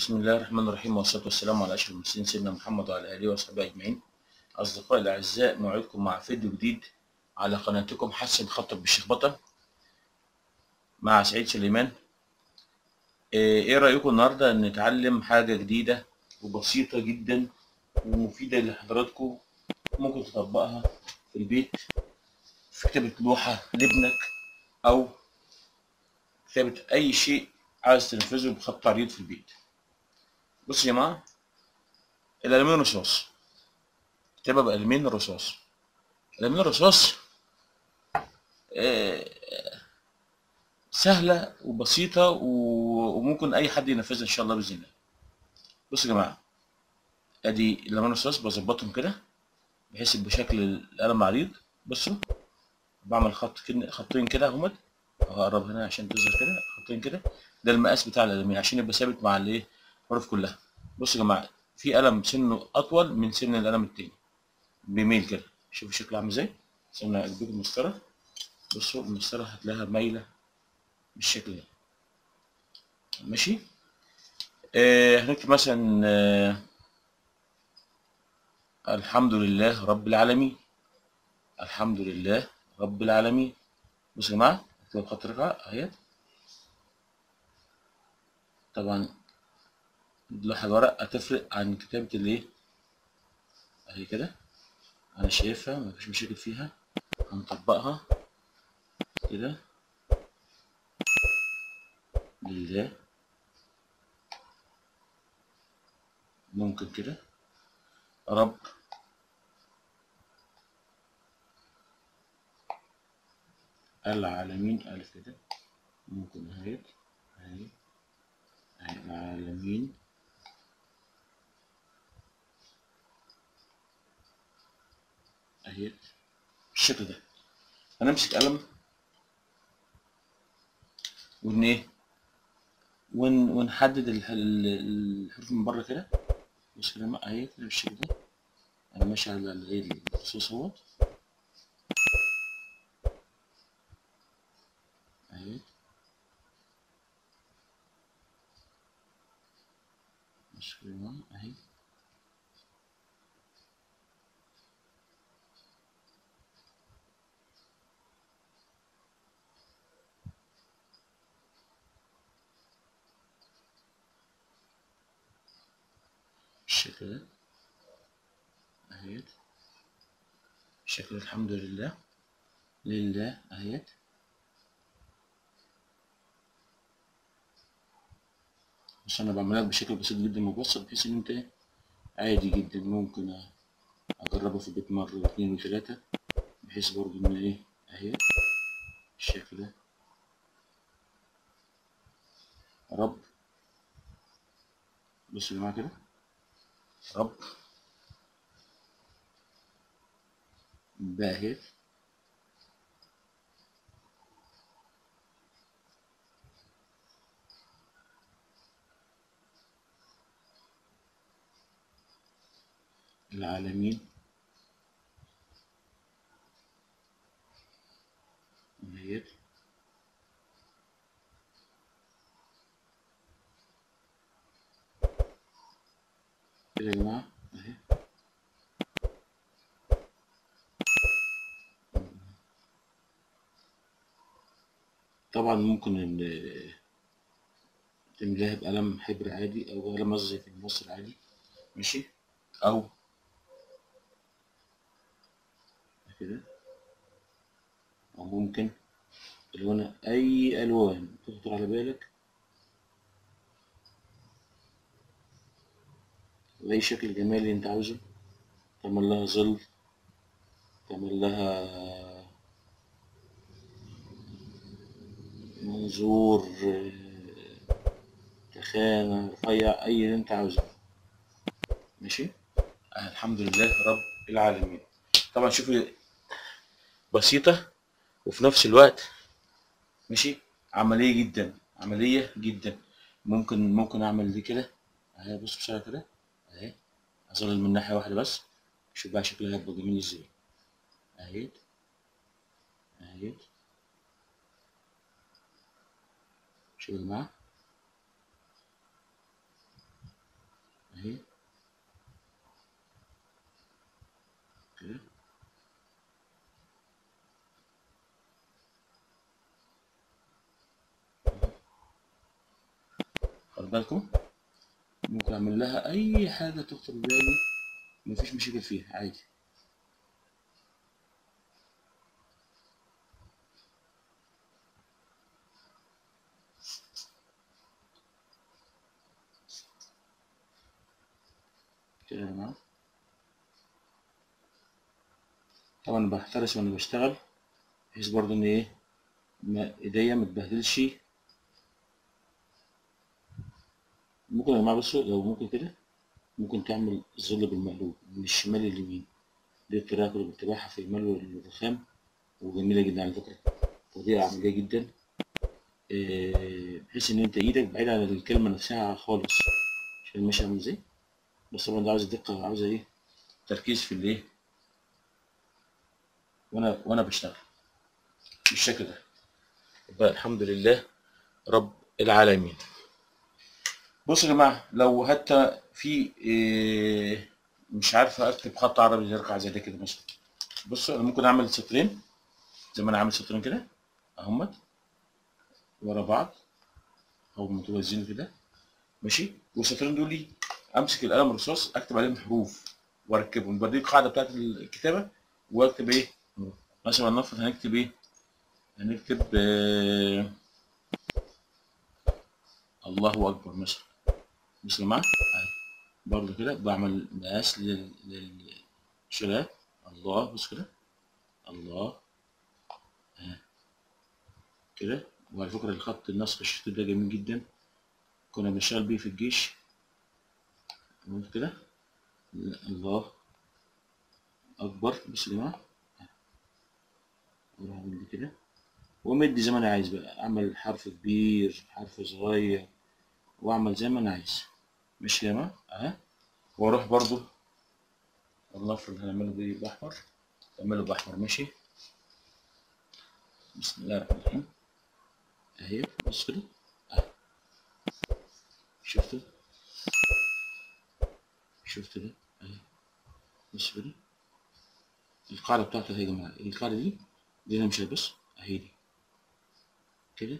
بسم الله الرحمن الرحيم والصلاة والسلام على أشرف المرسلين سيدنا محمد وعلى آله وصحبه أجمعين أصدقائي الأعزاء موعدكم مع فيديو جديد على قناتكم حسن خطك بالشخبطة مع سعيد سليمان إيه إيه رأيكم النهاردة نتعلم حاجة جديدة وبسيطة جدا ومفيدة لحضراتكم ممكن تطبقها في البيت في كتابة لوحة لابنك أو كتابة أي شيء عايز تنفذه بخط عريض في البيت بصوا يا جماعة الألمين الرصاص كتابة بألمين الرصاص الألمين الرصاص آه، سهلة وبسيطة و- وممكن أي حد ينفذها إن شاء الله بإذن الله بصوا يا جماعة أدي الألمين الرصاص بظبطهم كده بحيث يبقى بشكل القلم عريض بصوا بعمل خط كده خطين كده اهمت هقرب هنا عشان تظهر كده خطين كده ده المقاس بتاع القلمين عشان يبقى ثابت مع الايه الحروف كلها بصوا يا جماعه في قلم سنه اطول من سن القلم التاني بيميل كده شوفوا شكله عامل ازاي استنى اجيب المسطره بصوا المسطره هتلاقيها مايله بالشكل ده ماشي آه هنكتب مثلا آه الحمد لله رب العالمين الحمد لله رب العالمين بصوا يا جماعه اكتب بخط رفع اهي طبعا لوحة الورق هتفرق عن كتابة الايه اهي كده انا شايفها مفيش مشاكل فيها هنطبقها كده لله ممكن كده رب العالمين ألف كده ممكن اهي اهي اهي العالمين اهي بالشكل ده هنمسك قلم ون ايه ون ونحدد الح- ال- الحروف من بره كده بص كده ما- اهي كده بالشكل ده انا ماشي على ال- ايه الرصاص اهوت اهي بص كده يا جماعة، اهي بالشكل ده اهيت بالشكل ده الحمد لله لله اهيت بس انا بعملها بشكل بسيط جدا مبسط بحيث ان انت إيه، عادي جدا ممكن اجربها في البيت مرة واثنين وثلاثة بحيث برضه ان ايه اهي بالشكل ده رب بصوا يا جماعة كده رب باهت العالمين باهت كده يا جماعة اهي طبعا ممكن ال- تملاها بقلم حبر عادي او قلم قصدي في مصر عادي ماشي او كده او ممكن الوان اي الوان تخطر على بالك باي شكل جمالي انت عاوزه تعمل لها ظل تعمل لها منظور آه، تخانة رفيع اي اللي انت عاوزه ماشي آه، الحمد لله رب العالمين طبعا شوفي بسيطة وفي نفس الوقت ماشي عملية جدا عملية جدا ممكن ممكن اعمل دي كده اهي بص بسرعة كده اهي اظلل من ناحية واحدة بس شوف بقى شكلها هيبقى جميل ازاي اهي اهي شوف يا جماعة اهي كده خد بالكم ممكن اعمل لها اي حاجه تخطر بالي مفيش مشاكل فيها عادي كده يا جماعه طبعا بحترس وانا بشتغل بحيث برضه ان ايه ما ايديا ما تبهدلش ممكن يا جماعه بصوا لو ممكن كده ممكن تعمل ظل بالمقلوب من الشمال لليمين دي الطريقه اللي بتبعها في الملو الرخام وجميله جدا على فكره ودي عمليه جدا إيه، بحيث ان انت ايدك بعيد عن الكلمه نفسها خالص عشان ماشي عامل ازاي بس طبعا ده عاوز دقه عاوزه ايه تركيز في الايه وانا وانا بشتغل بالشكل ده يبقى الحمد لله رب العالمين بصوا يا جماعه لو حتى في إيه مش عارف اكتب خط عربي يرقع زي ده كده مثلا بصوا انا ممكن اعمل سطرين زي ما انا عامل سطرين كده اهمت ورا بعض او متوازيين كده ماشي والسطرين دول لي امسك القلم الرصاص اكتب عليهم حروف واركبهم بدي القاعده بتاعت الكتابه واكتب ايه مثلا نفرض هنكتب ايه هنكتب آه الله اكبر مثلا بصوا يا جماعه اهي برضه كده بعمل مقاس لل للشغال الله بص كده الله ها كده وعلى فكره الخط النسخ الشريط ده جميل جدا كنا بنشتغل بيه في الجيش عملت كده الله اكبر بصوا يا جماعه اروح اعمل دي كده وامد زي ما انا عايز بقى اعمل حرف كبير حرف صغير واعمل زي ما انا عايز ماشي يا جماعه اهي واروح برضو والله افرض هنعمله بايه باحمر اعمله باحمر ماشي بسم الله الرحمن الرحيم اهي بص كده اهي شفتوا شفتوا ده اهي بص كده القاعدة بتاعته اهي يا جماعة القاعدة دي دي انا مش هلبس اهي دي كده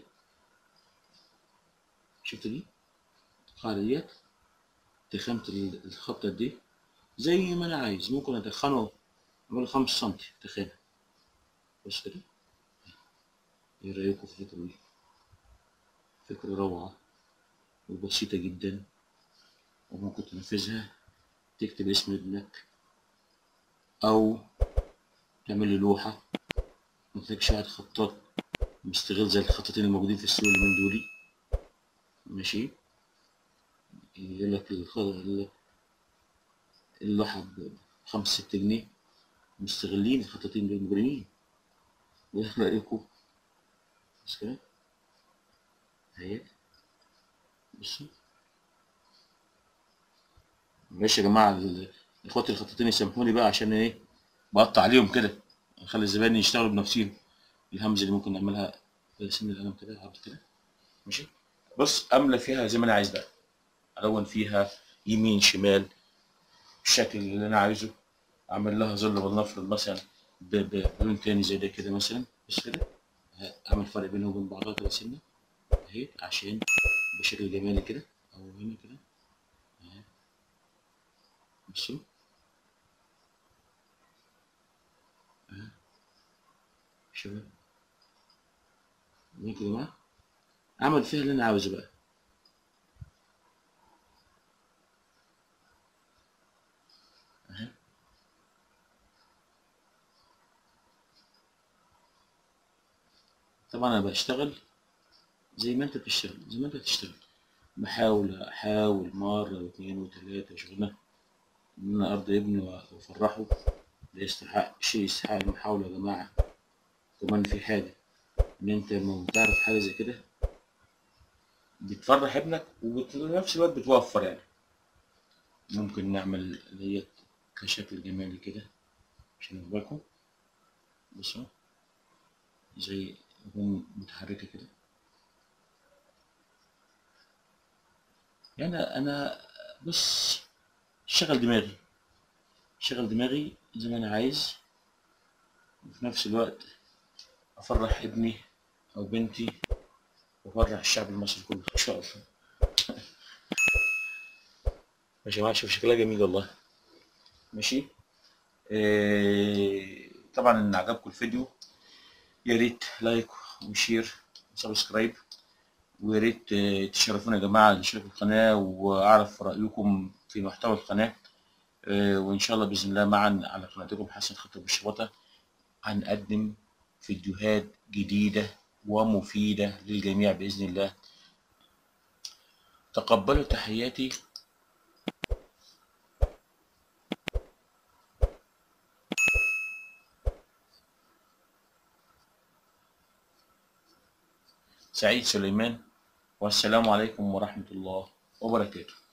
شفت دي القاعدة ديت تخنت الخط قد ايه زي ما انا عايز ممكن اتخنه اعمل خمس سنتي تخانة بص كده ايه رأيكم في الفكرة دي فكرة روعة وبسيطة جدا وممكن تنفذها تكتب اسم ابنك أو تعمل له لوحة متلاقيش قاعد خطاط مستغل زي الخطاطين الموجودين في السوق اليومين دولي ماشي يقول لك الخ- اللوحة بخمس ست جنيه مستغلين الخطاطين دول مجرمين وايه رأيكم بس كده اهي بصوا ماشي يا جماعة ال- اخواتي الخطاطين يسامحوني بقى عشان ايه بقطع عليهم كده اخلي الزبائن يشتغلوا بنفسهم الهمزة اللي ممكن نعملها بسن القلم كده عرض كده ماشي بص املى فيها زي ما انا عايز بقى الون فيها يمين شمال الشكل اللي انا عايزه اعمل لها ظل ولنفرض مثلا ب- ب- بلون تاني زي ده كده مثلا بس كده اعمل فرق بينه وبين بعضها كده سنه اهي عشان بشكل جمالي كده او هنا كده اهي بصوا اهي شباب ممكن يا جماعه اعمل فيها اللي انا عاوزه بقى اهي طبعا انا بشتغل زي ما انت بتشتغل زي ما انت بتشتغل بحاول احاول مره واثنين وثلاثه شغلنا ان انا ارضي ابني وافرحه ده يستحق شيء يستحق المحاوله يا جماعه كمان في حاجه ان انت لما تعرف حاجه زي كده بتفرح ابنك وفي نفس الوقت بتوفر يعني ممكن نعمل اللي هي كشكل جمالي كده عشان بالكم بصوا زي يكون متحركة كده يعني أنا بص شغل دماغي شغل دماغي زي ما انا عايز وفي نفس الوقت افرح ابني او بنتي وافرح الشعب المصري كله ان شاء الله ماشي يا جماعه شوف شكلها جميل والله ماشي إيه طبعا ان عجبكم الفيديو يا ريت لايك وشير وسبسكرايب ويا ريت آه، تشرفونا يا جماعه نشارك القناه واعرف رايكم في محتوى القناه آه، وان شاء الله باذن الله معا على قناتكم حسن خطر بالشبطه هنقدم فيديوهات جديده ومفيده للجميع باذن الله تقبلوا تحياتي سعيد سليمان والسلام عليكم ورحمة الله وبركاته